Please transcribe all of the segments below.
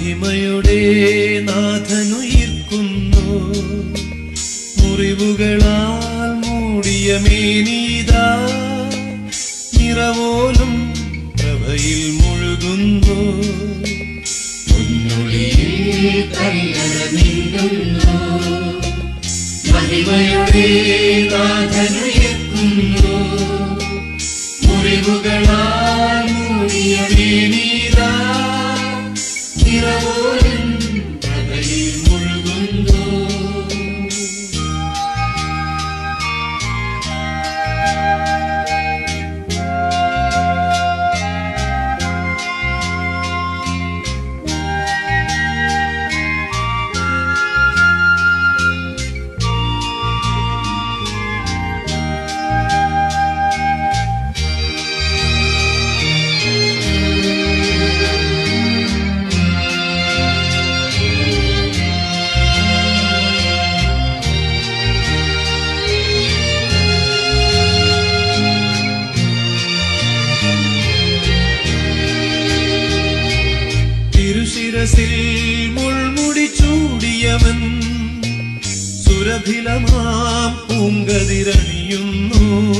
മഹിമയുടെ നാഥനുയിർക്കുന്നു മുറിവുകളാൽ മൂടിയ മേനീതാ നിറവോലും പ്രഭയിൽ മുഴുകുന്നു പൊന്നൊളിയിൽ കല്ലറ നീങ്ങുന്നു മഹിമയുടെ നാഥനുയർക്കുന്നു മുറിവുകളാൽ മൂടിയ വീണീതാ നിറവോലും പ്രഭയിൽ മുഴുകുന്നു തിരുശിരസിൽ മുൾമുടി ചൂടിയവൻ സുരഭിലമാം പൂങ്കതിരണിയുന്നു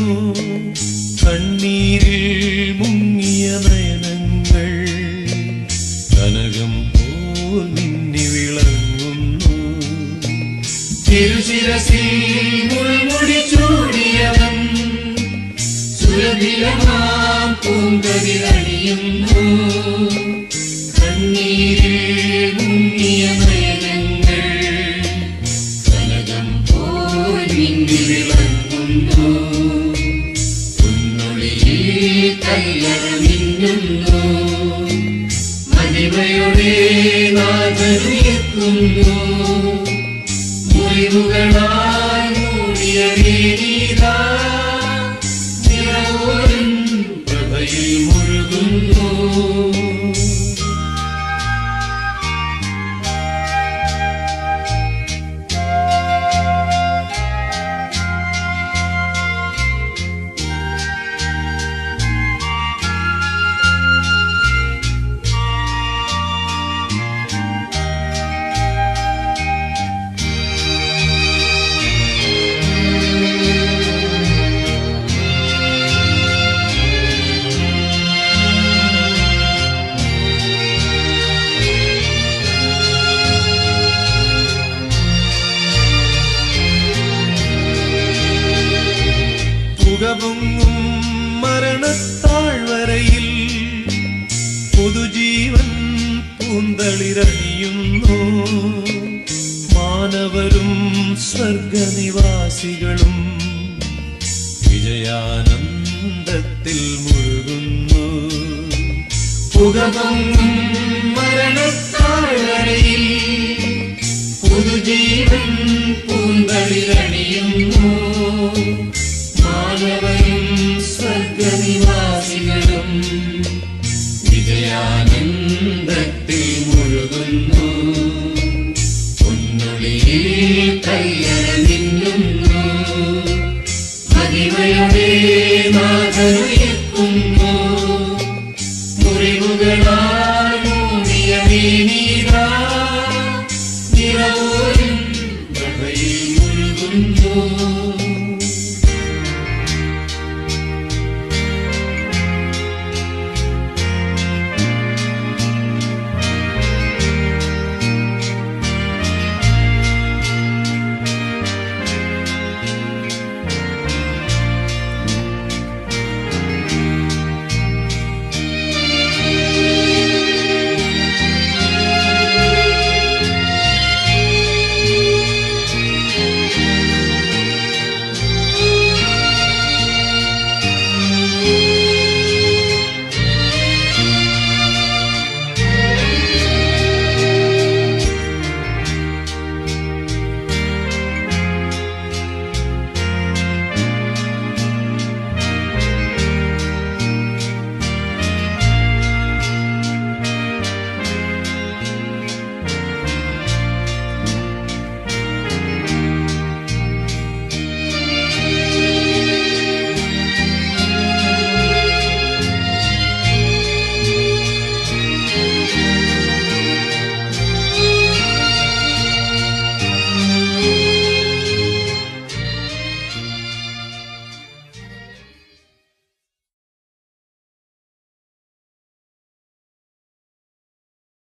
കണ്ണീരിൽ മുങ്ങിയ നയനങ്ങൾ കനകം പോൽ മിന്നി വിളങ്ങുന്നു തിരുശിരസിൽ മുൾമുടി ചൂടിയവൻ സുരഭിലമാം പൂങ്കതിരണിയുന്നു കണ്ണീരിൽ മുങ്ങിയ നയനങ്ങൾ കനകം പോൽ മിന്നി വിളങ്ങുന്നു പൊന്നൊളിയിൽ കല്ലറ മിന്നുന്നു മഹിമയുടെ നാഥനുയർക്കുന്നു മുറിവുകളാൽ മൂടിയ വേദിതാ നിറവോലും പ്രഭയിൽ മുഴുകുന്നു പുകപൊങ്ങും മരണത്താഴ്വരയിൽ പുതുജീവൻ പൂന്തളിരണിയുന്നു മാനവരും സ്വർഗനിവാസികളും വിജയാനന്ദത്തിൽ മുഴുകുന്നു പുകപൊങ്ങും മരണത്താഴ്വരയിൽ പുതുജീവൻ പൂന്തളിരണിയുന്നു മാനവരും സ്വർഗനിവാസികളും വിജയാനന്ദത്തിൽ മുഴുകുന്നു പൊന്നൊളിയിൽ കയ്യറ നിന്നുന്നു മഹിമയുടെ നാഥനുയർക്കുന്നു മുറിവുകളാൽ മൂടിയ വീണി